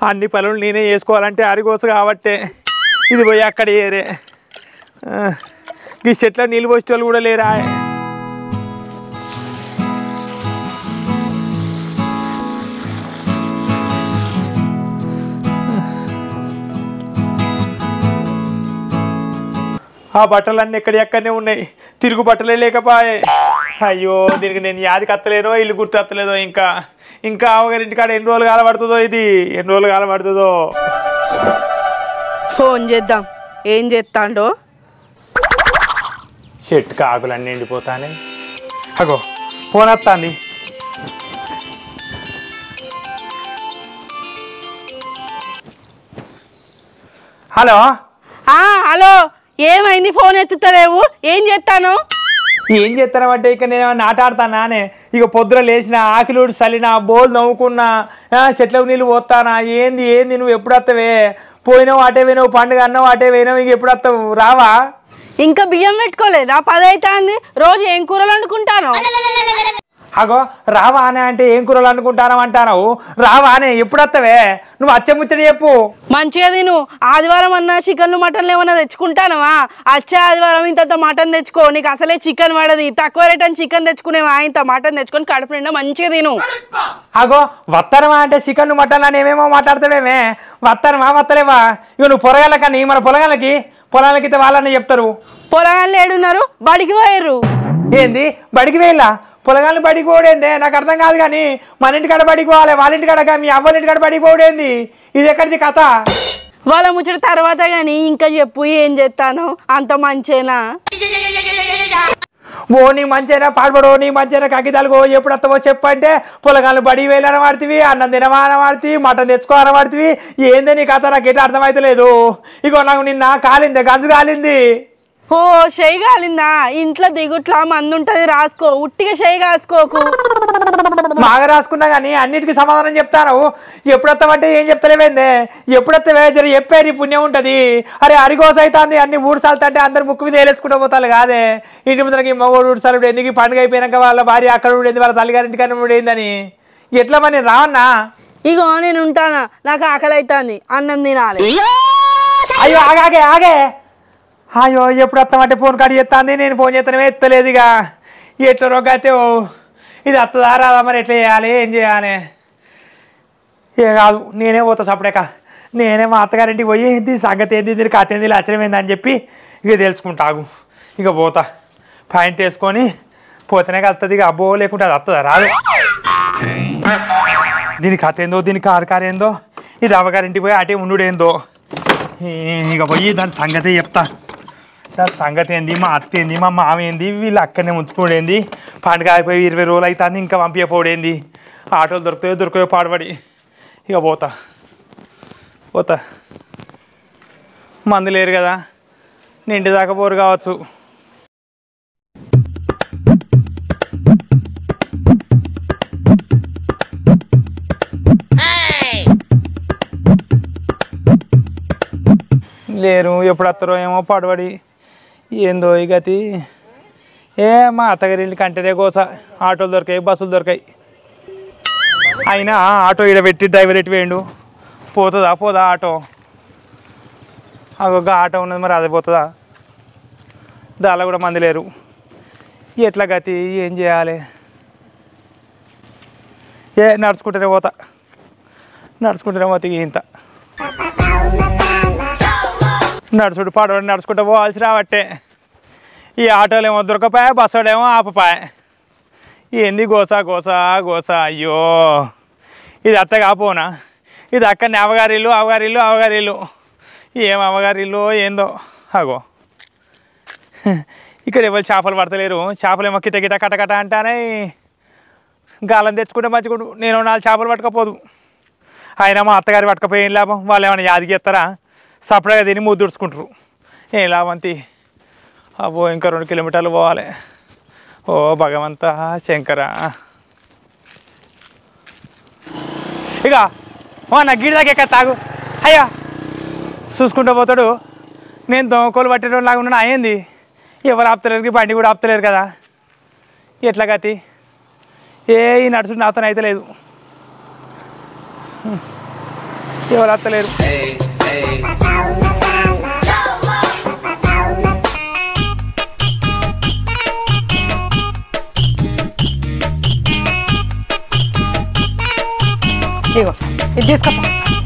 అన్ని పనులు నేనే చేసుకోవాలంటే అరిగోసు కాబట్టే ఇది పోయి అక్కడ ఏరే ఆ, ఈ చెట్ల నీళ్ళు పోసే వాళ్ళు కూడా లేరా ఆ బట్టలన్నీ ఎక్కడి ఎక్కడనే ఉన్నాయి తిరుగు బట్టలే లేకపోయే అయ్యో దీనికి నేను యాదికి అత్తలేనో ఇల్లు గుర్తు అత్తలేదో ఇంకా ఇంకా ఆవగారింటి కాడ ఎన్ని రోజులు కాలబడుతుందో ఇది ఎన్ని రోజులు కాలబడుతుందో ఫోన్ చేద్దాం ఏం చేస్తాండో చెట్టుకి ఆకులన్నీ ఎండిపోతానే అగో ఫోన్ వస్తుంది హలో ఆ, హలో ఏమైంది ఫోన్ ఎత్తుతలేవు ఏం చేస్తాను ఏం చేస్తానంటే ఇక నేను ఏమన్నా ఆట ఆడతానా అనే ఇక పొద్దున లేచిన ఆకిలుడు చల్లిన బోల్ నవ్వుకున్నా ఆ, చెట్లకు నీళ్ళు పోతానా ఏంది ఏంది నువ్వు ఎప్పుడు వస్తావే పోయినావు అటే పోయినావు పండుగ అన్నావు అటే పోయినావు ఇంక ఎప్పుడు వస్తావు రావా ఇంకా బియ్యం పెట్టుకోలేదా పది అవుతుంది రోజు ఏం కూరలు వండుకుంటాను అగో రావా అనే అంటే ఏం కూరలు అనుకుంటాను అంటావు రావా అనే ఎప్పుడు వస్తావే నువ్వు అచ్చే ముచ్చట చెప్పు మంచిగా తిను ఆదివారం అన్నా చికెన్లు మటన్లు ఏమన్నా తెచ్చుకుంటానవా వచ్చే ఆదివారం ఇంత మటన్ తెచ్చుకో నీకు అసలే చికెన్ పడది తక్కువ రేట్ అని చికెన్ తెచ్చుకునేవా ఇంత మటన్ తెచ్చుకొని కడుపు నిండా మంచిగా తిను అగో వత్తనమా అంటే చికెన్ మటన్ అని ఏమేమో మాట్లాడతావేమే వత్తనమా వత్తలేవా ఇక నువ్వు పొరగాలకని మన పొలగాలకి పొలాలకి అయితే వాళ్ళని చెప్తారు పొలగాళ్ళు ఏడున్నారు బడికి పోయారు ఏంది బడికి వెళ్ళా పొలగాళ్ళు బడికి పోడేందే నాకు అర్థం కాదు కానీ మన ఇంటికాడ బడికి పోవాలి వాళ్ళ ఇంటికాడ కాదు, మీ అవ్వల ఇంటికాడ బడికి పోడేంది ఇది ఎక్కడిది కథ వాళ్ళ ముచ్చట తర్వాత కానీ ఇంకా చెప్పు ఏం చేస్తాను అంత మంచేనా ఓ నీ మంచిగా పాడబడో నీ మంచిగా కగితాలుగో ఎప్పుడు వస్తావో చెప్పంటే పొలగాళ్ళు బడి వెళ్ళని వాడుతుంది అన్నం తినమాన వాడుతుంది మటన్ తెచ్చుకోవాలని వాడుతుంది ఏందే నీ కథ నాకు ఎట్లా అర్థమైతలేదు ఇగో నాకు నిన్న కాలింది గంజు కాలింది ఓ షెయి కాలిందా ఇంట్లో దిగుట్లా మందు ఉంటది రాసుకో ఉట్టిగా షెయి కాసుకోకు బాగా రాసుకున్నా కానీ అన్నిటికీ సమాధానం చెప్తాను ఎప్పుడు వస్తావంటే ఏం చెప్తలేవేందే ఎప్పుడు వస్తావే జర చెప్పే నీ పుణ్యం ఉంటుంది అరే అరిగోస అవుతుంది అన్ని ఊడు సాలుతుంటే అందరు ముక్కు మీద వేలేసుకుంటూ పోతారు కాదే ఇంటి ముందరకి మగోడు ఊడు సాలు ఎందుకు ఈ పండుగ అయిపోయినాక వాళ్ళ భార్య అక్కడ ఉండేది వాళ్ళ తల్లిగారింటి కానీ ఉండేందని ఎట్లా మరి నేను రావన్నా ఇగో నేను ఉంటానా నాకు ఆకలి అవుతుంది అన్నం తినాలి అయ్యో ఆగాగే ఆగే అయ్యో ఎప్పుడు వస్తామంటే ఫోన్ కాడి చేస్తాంది నేను ఫోన్ చేస్తానే ఎత్తలేదు ఇక ఎట్లా రోగైతే ఓ ఇది వస్తుందా రాదా మరి ఎట్లా చేయాలి ఏం చేయాలి ఏ కాదు నేనే పోతా సపడేక నేనే మా అత్తగారింటికి పోయి దీని సంగతి ఏంది దీని కథ ఏంది లచ్చరం ఏంది అని చెప్పి ఇక తెలుసుకుంటాగు ఇక పోతా పాయింట్ వేసుకొని పోతేనే కలుతుంది ఇక అబ్బో లేకుంటే అది వస్తుందా రాదు దీని కథ ఏందో దీని కారు కారు ఏందో ఇది అవ్వగారింటికి పోయి అటే ఉండు ఏందో ఇక పోయి దాని సంగతి చెప్తా దాని సంగతి ఏంది మా అత్త ఏంది మా మామ ఏంది వీళ్ళు అక్కడనే ఉంచుకోడేంది పండుగ అయిపోయి ఇరవై రోజులు అవుతుంది ఇంకా పంపించపోడేంది ఆటోలు దొరుకుతాయో దొరకయో పాడబడి ఇక పోతా పోతా మందు లేరు కదా నిండి దాకా పోరు కావచ్చు లేరు ఎప్పుడు వస్తారో ఏమో పడబడి ఏందో ఈ గతి ఏ మా అత్తగారి ఇల్లు కంటేనే కోస ఆటోలు దొరికాయి బస్సులు దొరికాయి అయినా ఆటో ఈడ పెట్టి డ్రైవర్ ఎట్టి వేయండు పోతుందా పోదా ఆటో అగొక ఆటో ఉన్నది మరి అది పోతుందా దానిలో కూడా మంది లేరు ఎట్లా గతి ఏం చేయాలి ఏ నడుచుకుంటూనే పోతా నడుచుకుంటూనే పోతే ఇక ఇంత నడుచుడు పాడవాడు నడుచుకుంటూ పోవాల్సి రావట్టే ఈ ఆటోలు ఏమో దొరకపాయ బస్సుడు ఏమో ఆపపాయ ఏంది గోసా గోసా గోసా అయ్యో ఇది అత్త కాపోనా ఇది అక్కడనే అవగారిల్లు అవగారిల్లు అవగారిల్లు ఏం అవగారిల్లు ఏందో అగో ఇక్కడ ఎవరు చేపలు పడతలేరు చేపలు ఏమో కిట కిట కటకట అంటానే గాలం తెచ్చుకుంటే మంచిగా నేను నాలుగు చేపలు పట్టకపోదు అయినా మా అత్తగారి పట్టకపోయి ఏం లాభం వాళ్ళు ఏమైనా యాదికి ఎత్తారా సపరేట్గా తిని ముద్దుడుచుకుంటారు ఏం లాభం తీ అబ్బో ఇంకా రెండు కిలోమీటర్లు పోవాలి ఓ భగవంత శంకర ఇక ఓ నా గిడి దాకా ఎక్కడ తాగు అయ్యా చూసుకుంటూ పోతాడు నేను దొంగకోలు పట్టేటోడు లాగా ఉన్నాను అయ్యింది ఎవరు ఆపుతలేరు బండి కూడా ఆపుతలేరు కదా ఎట్లా గతి ఏ ఈ నడుచుడు నాతో అయితే లేదు ఎవరు వస్తలేరు ఇగో ఇది తీసుకోపో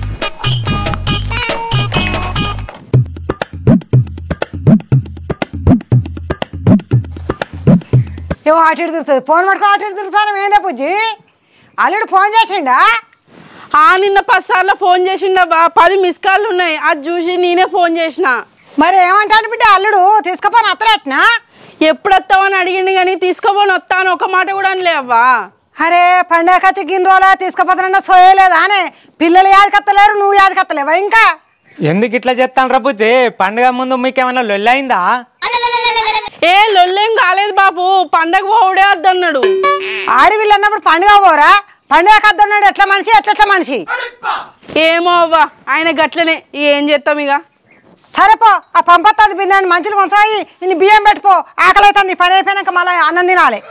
ఏమో అటు ఇటు తిరుగుతుంది ఫోన్ పట్టుకొని అటు ఇటు తిరుగుతాను ఏందే పుజ్జి అల్లుడు ఫోన్ చేసిండా ఆ నిన్న పది సార్లు ఫోన్ చేసిండబ్బా పది మిస్ కాళ్ళు ఉన్నాయి అది చూసి నేనే ఫోన్ చేసిన మరి ఏమంటాడు బిడ్డ అల్లుడు తీసుకుపోను అత్తలేట్నా ఎప్పుడు వస్తావని అడిగిండు కానీ తీసుకోపోని వస్తాను ఒక మాట కూడా అనలే అవ్వా అరే పండగ కచ్చి గిన్ని రోజులా తీసుకుపోతానన్నా సోయలేదా అనే పిల్లలు యాదకత్తలేరు నువ్వు యాదకత్తలేవా ఇంకా ఎందుకు ఇట్లా చేస్తాను రా బుజ్జి పండుగ ముందు మీకు ఏమన్నా లొల్లయిందా ఏ లొల్లేం కాలేదు బాబు పండగ పోవుడే వద్దన్నాడు ఆడవిల్లు అన్నప్పుడు పండుగ పోరా పండుగ కద్దన్నాడు ఎట్లా మనిషి ఎట్లెట్లా మనిషి ఏమో అవ్వా ఆయన గట్లనే ఏం చేస్తాం ఇక సరేపో ఆ పంపత్తది బిందాన్ని మంచులు కొంచాయి ఇన్ని బియ్యం పెట్టుకో ఆకలి అవుతుంది పని అయిపోయినాక మళ్ళీ అన్నం తినాలి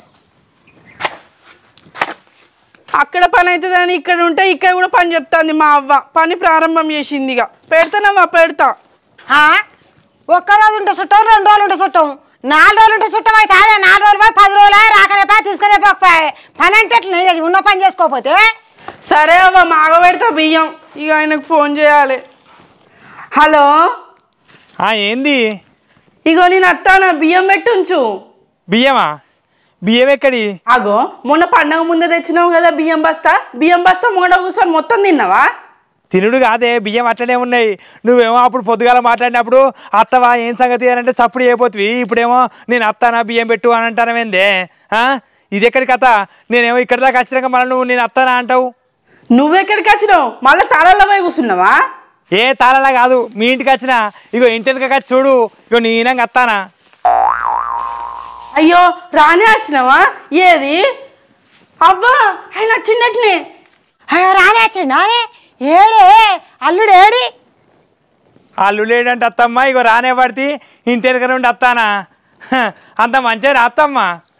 అక్కడ పని అవుతుందని ఇక్కడ ఉంటే ఇక్కడ కూడా పని చెప్తాంది మా అవ్వ పని ప్రారంభం చేసింది ఇక పెడతానమ్మా పెడతా ఆ? ఒక్క రోజు ఉంటే చుట్టం రెండు రోజులు ఉంటే చుట్టం నాలుగు రోజులు ఉంటే చుట్టం అయితే అదే నాలుగు రోజులు పోయి పది రోజులు రాకరేపా తీసుకునే పోకపోయి పని అంటే ఎట్లా ఇది ఉన్న పని చేసుకోకపోతే సరే అవ్వ మాగ పెడతా బియ్యం ఇక ఆయనకు ఫోన్ చేయాలి హలో ఆ, ఏంది ఇగో నేను అత్తానా బియ్యం పెట్టుంచు బియ్యమా బియ్యం ఎక్కడి అగో మొన్న పండగ ముందే తెచ్చినావు కదా బియ్యం బస్తా బియ్యం బస్తా ముంగడ కూర్చొని మొత్తం తిన్నావా తినుడు కాదే బియ్యం అట్లనే ఉన్నాయి నువ్వేమో అప్పుడు పొద్దుగాల మాట్లాడినప్పుడు అత్తవా ఏం సంగతి అని అంటే చప్పుడు అయిపోతుంది ఇప్పుడేమో నేను అత్తానా బియ్యం పెట్టు అని అంటానమేందే ఆ? ఇది ఎక్కడి కథ నేనేమో ఇక్కడ దాకా వచ్చినాక మళ్ళీ నువ్వు నేను అత్తానా అంటావు నువ్వెక్కడికి వచ్చినావు మళ్ళీ తాళాల్లో పోయి కూర్చున్నావా ఏ తాళలా కాదు మీ ఇంటికి వచ్చిన ఇగో ఇంటి వెనక వచ్చి చూడు ఇగో నేనంగా అత్తానా అయ్యో రానే వచ్చినావా ఏది అవ్వా ఆయన వచ్చినట్టునే రాలేచ్చండి అరే ఏడే అల్లుడు ఏడి వాళ్ళు లేడంటే అత్తమ్మ ఇగో రానే పడితే ఇంటి వెనక నుండి అత్తానా హ, అంత మంచిగా అత్తమ్మ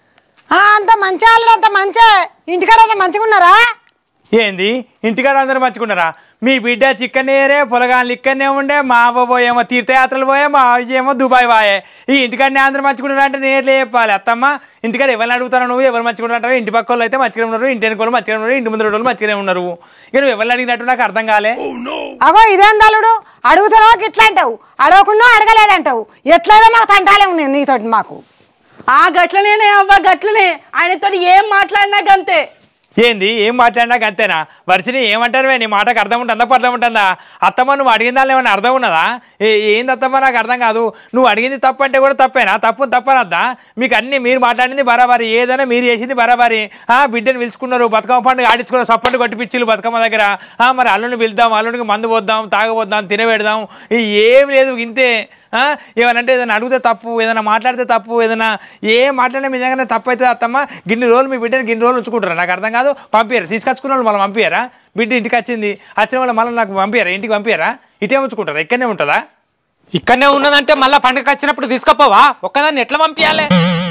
ఆ, అంత మంచి అల్లుడు అంత మంచే ఇంటికాడ అంత మంచిగా ఉన్నారా ఏంది ఇంటికాడ అందరూ మంచుకున్నారా మీ బిడ్డ చిక్కనేరే పొలగాన్లు ఇక్కడనే ఉండే మా అవ్వ పోయేమో తీర్థయాత్రలు పోయే మా అవ్వ ఏమో దుబాయ్ పోయే ఈ ఇంటికాడనే అందరూ మంచుకున్నారు అంటే నేను ఎట్లా చెప్పాలి అత్తమ్మ ఇంటికాడ ఎవరిని అడుగుతాను నువ్వు ఎవరు మంచుకుంటారు ఇంటి పక్క వాళ్ళు అయితే మంచిగా ఉన్నారు ఇంటి వెనక వాళ్ళు మంచిగా ఉన్నారు ఇంటి ముందు వాళ్ళు మంచిగానే ఉన్నారు ఇక నువ్వు ఎవరిని అడిగినట్టు నాకు అర్థం కాలే అగో ఇదేం అల్లుడు అడుగుతున్నావు ఇట్లా అంటావు అడగకుండా అడగలేదంటావు ఎట్లయినా మాకు తంటాలే ఉన్నాయి నీతోటి మాకు ఆ గట్లనేనే అవ్వ గట్లనే ఆయనతో ఏం మాట్లాడినా గంతే ఏంది ఏం మాట్లాడినా అంతేనా వరుసని ఏమంటారు నీ మాటకు అర్థం ఉంటుందా అర్థం ఉంటుందా అత్తమ్మ నువ్వు అడిగిన దానిలో ఏమైనా అర్థం ఉన్నదా ఏ- ఏంది అత్తమ్మ నాకు అర్థం కాదు నువ్వు అడిగింది తప్పు అంటే కూడా తప్పేనా తప్పు తప్పనద్దా మీకు అన్ని మీరు మాట్లాడింది బరాబరి ఏదైనా మీరు చేసింది బరాబరి ఆ బిడ్డను పిలుచుకున్నారు బతుకమ్మ పండుగ ఆడించుకున్నారు సప్పండు కొట్టిపిచ్చిలు బతుకమ్మ దగ్గర ఆ మరి అల్లుని పిలుద్దాం అల్లునికి మందు పోద్దాం తాగబోద్దాం తినబెడదాం ఇది ఏం లేదు ఇంతే ఆ, ఏమనంటే ఏదైనా అడిగితే తప్పు ఏదైనా మాట్లాడితే తప్పు ఏదైనా ఏం మాట్లాడినా మీ దగ్గర తప్పు అవుతుంది అత్తమ్మ గిన్ని రోజులు మీ బిడ్డని గిన్ని రోజులు ఉంచుకుంటారా నాకు అర్థం కాదు పంపించారు తీసుకొచ్చుకున్న వాళ్ళు మళ్ళీ పంపించారా బిడ్డ ఇంటికి వచ్చింది వచ్చిన వాళ్ళు మళ్ళీ నాకు పంపించారా ఇంటికి పంపించారా ఇటే ఉంచుకుంటారా ఇక్కడనే ఉంటుందా ఇక్కడనే ఉన్నదంటే మళ్ళా పండుగ వచ్చినప్పుడు తీసుకపోవా ఒక్కదాన్ని ఎట్లా పంపించాలి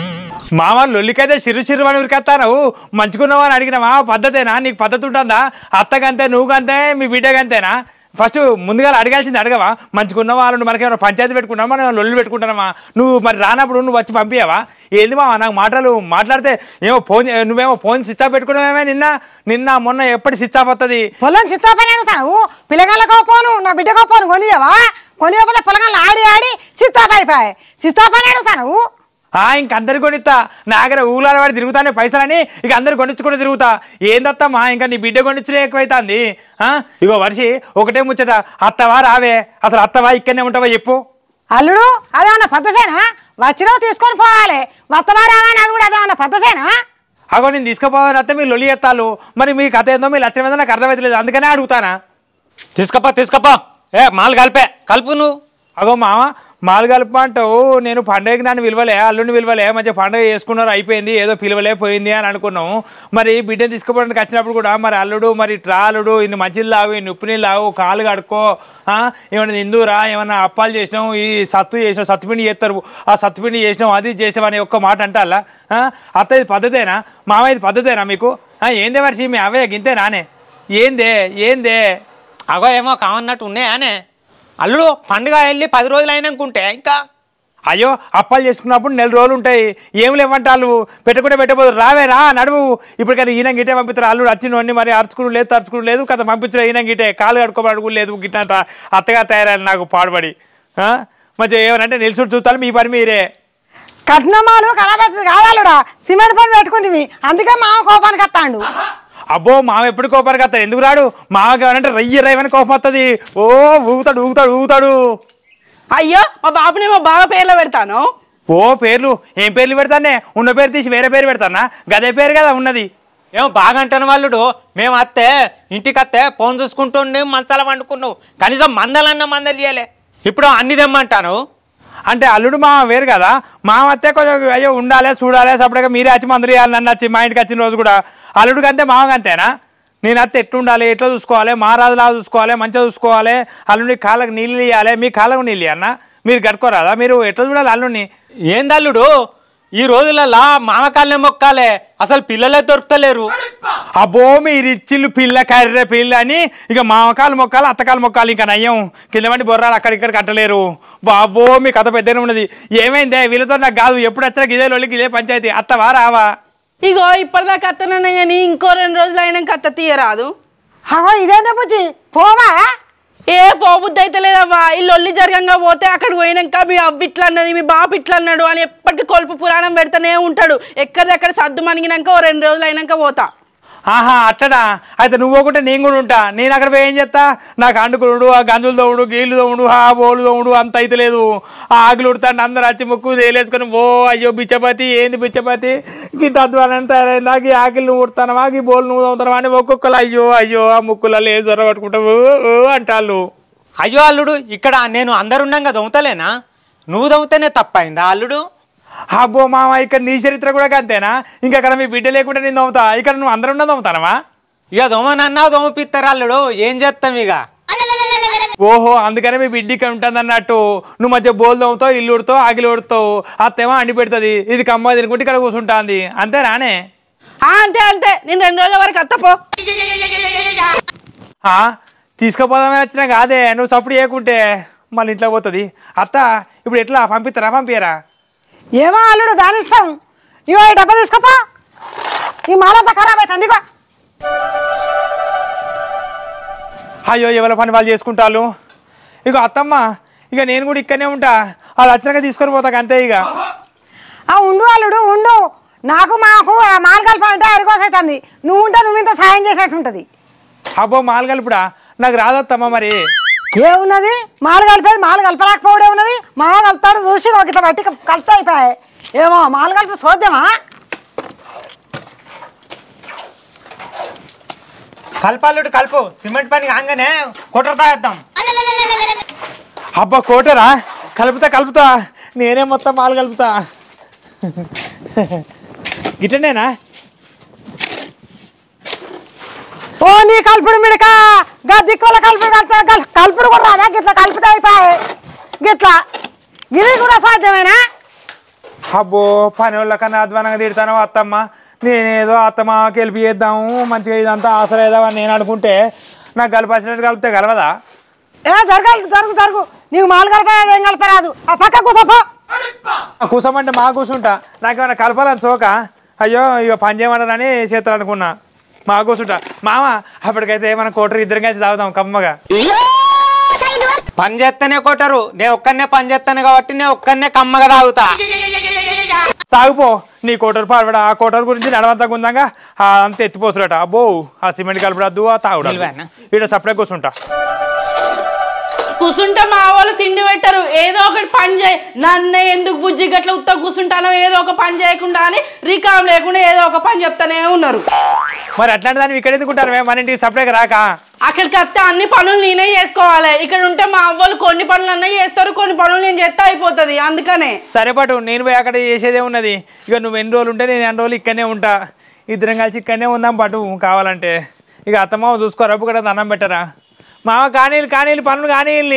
మామ లొల్లికైతే సిరు సిరు అని ఉరికెత్తాను మంచుకున్నావా అని అడిగినావా పద్ధతేనా నీకు పద్ధతి ఉంటుందా అత్తకంతే నువ్వుకంతే మీ బిడ్డకంతేనా ఫస్ట్ ముందుగా అడగాల్సింది అడగవా మంచుకున్న వాళ్ళని మనకేమైనా పంచాయతీ పెట్టుకున్నావా మనం లొల్లి పెట్టుకుంటున్నామా నువ్వు మరి రానప్పుడు నువ్వు వచ్చి పంపించావా ఏంది మావా నాకు మాటలు మాట్లాడితే ఏమో ఫోన్ నువ్వేమో ఫోన్ స్విచ్ ఆఫ్ పెట్టుకున్నావేమే నిన్న నిన్న మొన్న ఎప్పటి స్విచ్ ఆఫ్ వస్తుంది పొలం చిత్తాపని అడుగుతాను పిల్లగాళ్ళకో పోను నా బిడ్డకో పోను కొనియవా కొనియకపోతే పొలగాళ్ళు ఆడి ఆడి చిత్తాప అయిపోయాయి చిత్తాపని అడుగుతాను ఆ ఇంక అందరు కొనిస్తా నా దగ్గర ఊళ్ళ వాడి తిరుగుతానే పైసలని ఇక అందరు కొనిచ్చుకుంటూ తిరుగుతా ఏందత్తమ్మా ఇంకా నీ బిడ్డ కొనిచ్చుడే ఎక్కువైతుంది ఆ ఇగో వర్షి ఒకటే ముచ్చట అత్తవా రావే అసలు అత్తవా ఇక్కడనే ఉంటావా చెప్పు అల్లుడు అదేమన్నా పద్ధతేనా వచ్చినా తీసుకొని పోవాలి వత్తవా రావా అని అడుగుడు అదేమన్నా పద్ధతేనా అగో నేను తీసుకుపోవాలని అత్తే మీరు లొల్లి ఎత్తాలు మరి మీ కథ ఏందో మీ లక్ష్యం ఏందో నాకు అర్థమవుతలేదు అందుకనే అడుగుతానా తీసుకపో తీసుకపో ఏ మాలు కలిపే కలుపు నువ్వు అగో మామ మాలు కలుపు అంటావు నేను పండగకి నన్ను విలువలే అల్లుని విలువలే మంచిగా పండగ చేసుకున్నారు అయిపోయింది ఏదో పిలువలే పోయింది అని అనుకున్నాము మరి బిడ్డను తీసుకుపోవడానికి వచ్చినప్పుడు కూడా మరి అల్లుడు మరి ట్రాలుడు ఇన్ని మంచిలు లావు ఇన్ని ఉప్పు నీళ్ళు లావు కాలు కడుక్కో ఆ, ఏమన్నా ఇందురా ఏమన్నా అప్పాలు చేసినాం ఈ సత్తు చేసినాం సత్తుపిండి చేస్తారు ఆ సత్తుపిండి చేసినాం అది చేసినాం అని ఒక్క మాట అంటారా అత్త ఇది పద్ధతేనా మామ ఇది పద్ధతేనా మీకు ఆ, ఏందే మనిషి మీ అవే గింతే నానే ఏందే ఏందే అగో ఏమో కావన్నట్టు ఉన్నాయానే అల్లుడు పండుగ వెళ్ళి పది రోజులు అయినాకుంటే ఇంకా అయ్యో అప్పాలు చేసుకున్నప్పుడు నెల రోజులు ఉంటాయి ఏం లేవంటాలు పెట్టకుండా పెట్టబోదు రావే రా నడువు ఇప్పుడు కదా ఈయన గిటే పంపిస్తారు అల్లుడు వచ్చినవన్నీ మరి అరుచుకుడు లేదు తరుచుకుడు లేదు కదా పంపించడం ఈయన గిటే కాలు కడుకోబడి కూడా లేదు గిట్ట అత్తగా తయారయ్యాలి నాకు పాడుబడి ఆ? మంచిగా ఏమనంటే నిల్చుడు చూస్తాను మీ పని మీరే కట్నమాలు ఖరాబ్ అవుతుంది కావాలడా సిమెంట్ పని పెట్టుకుంది అందుకే మామ కోపానికి వస్తాడు అబ్బో మామ ఎప్పుడు కోపానికి వస్తాడు ఎందుకు రాడు మామకి ఏమనంటే రయ్య రైవని కోపం వస్తుంది ఓ ఊగుతాడు ఊగుతాడు ఊగుతాడు అయ్యో మా బాబుని మా బావ పేర్లో పెడతాను ఓ పేర్లు ఏం పేర్లు పెడతానే ఉన్న పేరు తీసి వేరే పేరు పెడతానా గదే పేరు కదా ఉన్నది ఏమో బాగా అంటాను వాళ్ళుడు మేము అత్తే ఇంటికి అత్తే ఫోన్ చూసుకుంటుండి మంచాల వండుకున్నావు కనీసం మందలన్న మందలు ఇయ్యలే ఇప్పుడు అన్ని తెమ్మంటాను అంటే అల్లుడు మామ వేరు కదా మామ అత్తే కొంచెం అయ్యో ఉండాలి చూడాలి సపరేట్గా మీరే వచ్చి మందులు వేయాలి నన్ను వచ్చి మా ఇంటికి వచ్చిన రోజు కూడా అల్లుడికి అంతే మామకి అంతేనా నేను అత్తే ఎట్లుండాలి ఎట్లా చూసుకోవాలి మా రాజులా చూసుకోవాలి మంచిగా చూసుకోవాలి అల్లుడికి కాళ్ళకు నీళ్ళు ఇవ్వాలి మీ కాళ్ళకు నీళ్ళు అన్న మీరు కట్టుకోరాదా మీరు ఎట్లా చూడాలి అల్లుడిని ఏంది అల్లుడు ఈ రోజులలో మామకాళ్ళనే మొక్కాలే అసలు పిల్లలే దొరుకుతలేరు అబ్బో మీరు ఇచ్చిళ్ళు పిల్ల కర్రె పిల్ల అని ఇక మామకాలు మొక్కాలి అత్తకాలు మొక్కాలి ఇంకా నయ్యం కింద వంటి బొర్రాలు అక్కడ ఇక్కడ కట్టలేరు బాబో మీ కథ పెద్దనే ఉన్నది ఏమైందే వీళ్ళతో నాకు కాదు ఎప్పుడు వచ్చినా గిదే లొల్లికి ఇదే పంచాయతీ అత్తవా రావా ఇగో ఇప్పటిదాకా అత్తనన్నా కానీ ఇంకో రెండు రోజులు అయినాక అత్త తీయరాదు అగో ఇదేందే బుజ్జి పోవా ఏ పోబుద్ది అయితే లేదవ్వా ఈ లొల్లి జరగంగా పోతే అక్కడికి పోయినాక మీ అవ్వ ఇట్లా అన్నది మీ బాబు ఇట్లా అన్నాడు అని ఎప్పటికీ కొలుపు పురాణం పెడతానే ఉంటాడు ఎక్కడిదెక్కడ సర్దు మనిగినాక ఓ రెండు రోజులు అయినాక పోతా ఆహా అట్టనా అయితే నువ్వు ఒకటే నేను కూడా ఉంటా నేను అక్కడ పోయి ఏం చేస్తా నాకు అండుకుడు ఆ గంజులు తోముడు గీళ్ళు తోముడు ఆ బోలు తోముడు అంత అయితే లేదు ఆ ఆకులు ఉడతాను అందరు వచ్చి ముక్కు తేలేసుకొని ఓ అయ్యో బిచ్చపతి ఏంది బిచ్చపతి ఇంత అధ్వానం తయారైంది నాకు ఈ ఆకిలు నువ్వు ఉడతానవా ఈ బోలు నువ్వు తోముతానవా అని ఒక్కొక్కరు అయ్యో అయ్యో ఆ ముక్కులలో ఏ జ్వరం పట్టుకుంటావు అంటాళ్ళు అయ్యో అల్లుడు ఇక్కడ నేను అందరున్నాం కదా దొంగతలేనా నువ్వు దొంగతేనే తప్పైందా అల్లుడు అబ్బో మామ ఇక్కడ నీ చరిత్ర కూడా అంతేనా ఇంకా అక్కడ మీ బిడ్డ లేకుండా నేను తోముతా ఇక్కడ నువ్వు అందరు ఉన్న తోముతానవా ఇక దొమ్మనన్నా దొమ్మపిస్తారు అల్లుడు ఏం చేస్తాం ఇక ఓహో అందుకనే మీ బిడ్డ ఇక్కడ ఉంటుంది అన్నట్టు నువ్వు మధ్య బోల్ తోముతావు ఇల్లు ఉడతావు ఆగిలి ఉడతావు అత్తేమో అండి పెడుతుంది ఇది కమ్మ తినుకుంటే ఇక్కడ కూర్చుంటుంది అంతేనానే ఆ, అంతే అంతే నేను రెండు రోజుల వరకు అత్తపో ఆ, తీసుకుపోదామని వచ్చినా కాదే నువ్వు సప్పుడు చేయకుంటే మళ్ళీ ఇంట్లో పోతుంది అత్త ఇప్పుడు ఎట్లా పంపిస్తారా పంపించరా ఏమో అల్లుడు దాని ఇస్తాం ఇగో ఈ డబ్బా తీసుకోపా ఈ మాలంతా ఖరాబ్ అవుతుంది ఇగో అయ్యో ఎవరి పని వాళ్ళు చేసుకుంటారు ఇక అత్తమ్మ ఇక నేను కూడా ఇక్కడనే ఉంటా వాళ్ళు వచ్చినాక తీసుకొని పోతాక అంతే ఇక ఆ ఉండు అల్లుడు ఉండు నాకు మాకు ఆ మాల కలపాలంటే అరికోసైతుంది నువ్వు ఉంటే నువ్వు ఇంత సాయం చేసినట్టు ఉంటుంది అబ్బో మాలు కలుపుడా నాకు రాదత్తమ్మ మరి ఏమున్నది మాల కలిపేది మాల కలపలేకపోవడే ఉన్నది మాల కలుపుతాడు చూసి ఒక ఇట్లా బట్టి కలుపుతా అయిపోయాయి ఏమో మాల కలిపి చూద్దామా కల్పల్లుడు కలుపు సిమెంట్ పని కాగానే కుట్ర తాగేద్దాం అబ్బా కోటరా కలుపుతా కలుపుతా నేనే మొత్తం మాలు కలుపుతా గిట్టనేనా ఓ నీ కలుపుడు మిడక గా దిక్కుల కలుపుడు కలుపుతా కల్- కలుపుడు కూడా రాదా గిట్లా కలుపుతా అయిపోయాయి గిట్లా ఇది కూడా సాధ్యమేనా అబ్బో పని వాళ్ళ కన్నా అధ్వానంగా తిడతాను అత్తమ్మ నేనేదో అత్తమ్మకి వెళ్ళి చేద్దాము మంచిగా ఇదంతా ఆసరేదామని నేను అనుకుంటే నాకు కలిపాల్సినట్టు కలిపితే కలవదా ఏ జరగాలి జరుగు జరుగు నీకు మాలు కలపరాదు ఏం కలపరాదు ఆ పక్క కూసపో కూసమంటే మా కూర్చుంటా నాకేమైనా కలపాలని చోక అయ్యో ఇక పని చేయమంటారని చేస్తాను అనుకున్నా మా కూర్చుంటా మామ అప్పటికైతే మన కోటరు ఇద్దరం కలిసి తాగుదాం కమ్మగా పని చేస్తేనే కొట్టరు నేను ఒక్కనే పని చేస్తాను కాబట్టి నేను ఒక్కనే కమ్మగా తాగుతా తాగుపో నీ కోటరు పాడబడ ఆ కోటరు గురించి నడవంతా ఉందాగా ఆ అంత ఎత్తిపోతుడట అబ్బో ఆ సిమెంట్ కలపడద్దు ఆ తాగుడు నిల్వేనా? ఇక్కడ సపరేట్ కూర్చుంటా కూసుంటే మా వాళ్ళు తిండి పెట్టరు ఏదో ఒకటి పని చేయి నన్నే ఎందుకు బుజ్జి గట్ల ఉత్త కూర్చుంటానో ఏదో ఒక పని చేయకుండా అని రికామ్ లేకుండా ఏదో ఒక పని చెప్తానే ఉన్నారు మరి అట్లాంటి దాన్ని ఇక్కడ ఎందుకుంటారు మేము మన ఇంటికి సపరేట్ రాక అక్కడికి వస్తే అన్ని పనులు నేనే చేసుకోవాలి ఇక్కడ ఉంటే మా అవ్వలు కొన్ని పనులు అన్నీ చేస్తారు కొన్ని పనులు నేను చేస్తే అయిపోతుంది అందుకనే సరేపాటు నేను పోయి అక్కడ చేసేదే ఉన్నది ఇక నువ్వు ఎన్ని రోజులు ఉంటే నేను ఎన్ని రోజులు ఇక్కడనే ఉంటా ఇద్దరం కలిసి ఇక్కడనే ఉందాం పటు కావాలంటే ఇక అత్తమ్మ చూసుకో రప్పు కూడా దండం పెట్టరా మామ కానీళ్ళు కానీళ్ళు పనులు కానీళ్ళని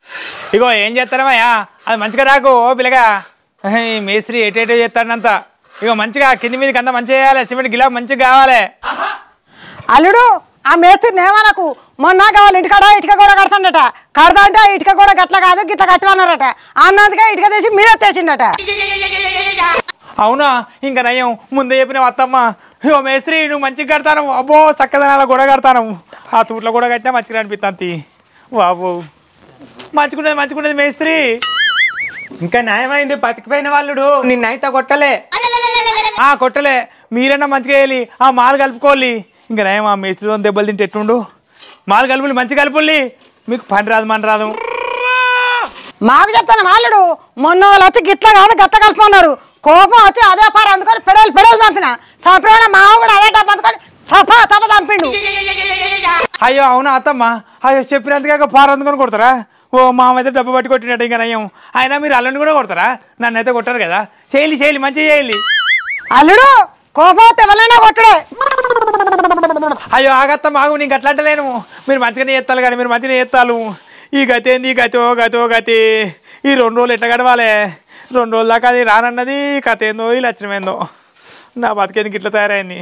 ఇగో ఏం చేస్తారమయ్యా అది మంచిగా రాకు ఓ పిల్లగా ఈ మేస్త్రి ఎటేటో చేస్తాడంతా ఇక మంచిగా కింది మీదకి అంతా మంచిగా చేయాలి సిమెంట్ గిలా మంచిగా కావాలి అల్లుడు ఆ మేస్త్రిని ఏమనకు మొన్న కావాలి ఇంటికాడ ఇటుక కూడా కడతాడట కడతా అంటే ఆ ఇటుక కూడా గట్ల కాదు గిట్ల కట్టమన్నారట అన్నందుకే ఇటుక తీసి మీద తెచ్చిండట అవునా ఇంకా నయం ముందే చెప్పిన అత్తమ్మ ఓ మేస్త్రి నువ్వు మంచిగా కడతాను అబ్బో చక్కదనాల కూడా కడతాను ఆ తూట్లో కూడా కట్టినా మంచిగా అనిపిస్తుంది బాబు మంచుకున్నది మంచుకున్నది మేస్త్రి ఇంకా న్యాయమైంది బతికిపోయిన వాళ్ళుడు నిన్నైతే కొట్టలే ఆ కొట్టలే మీరన్నా మంచిగా వేయాలి ఆ మాలు కలుపుకోవాలి ఇంకా నయం ఆ మేస్త్రితో దెబ్బలు తింటే ఎట్టుండు మాలు కలుపులి మంచిగా కలుపుల్లి మీకు పని రాదు మన రాదు మాకు చెప్తాను వాళ్ళుడు మొన్న వాళ్ళు వచ్చి గిట్ల కాదు గట్ల కలుపుకున్నారు కోపం వచ్చి అదే పార అందుకొని పెడలు పెడలు చంపిన చంపిన మా కూడా అదే డబ్బు అందుకొని తప్ప తప్ప చంపిండు అయ్యో అవునా అత్తమ్మ అయ్యో చెప్పినంతగా పార అందుకొని కొడతారా ఓ మామైతే డబ్బు పట్టి కొట్టినట్టు ఇంకా నయం అయినా మీరు అల్లుని కూడా కొడతారా నన్ను అయితే కొట్టారు కదా చేయాలి చేయాలి మంచిగా చేయాలి అల్లుడు కోపం వస్తే ఎవరైనా కొట్టుడే అయ్యో ఆగత్త మాగు నీకు అట్లా అంటలేను మీరు మంచిగానే చేస్తాను కానీ మీరు మంచిగానే చేస్తాను ఈ గతి ఏంది ఈ గతో గతో గతి ఈ రెండు రోజులు ఎట్లా గడవాలి రెండు రోజుల దాకా అది రానన్నది కథ ఏందో ఈ లక్షణమేందో నా బతికేందుకు ఇట్లా తయారైంది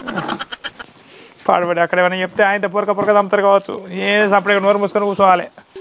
పాడబడి అక్కడ ఏమైనా చెప్తే ఆయన పొరక పొరక చంపుతారు కావచ్చు ఏ సపరేట్గా నోరు మూసుకొని కూర్చోవాలి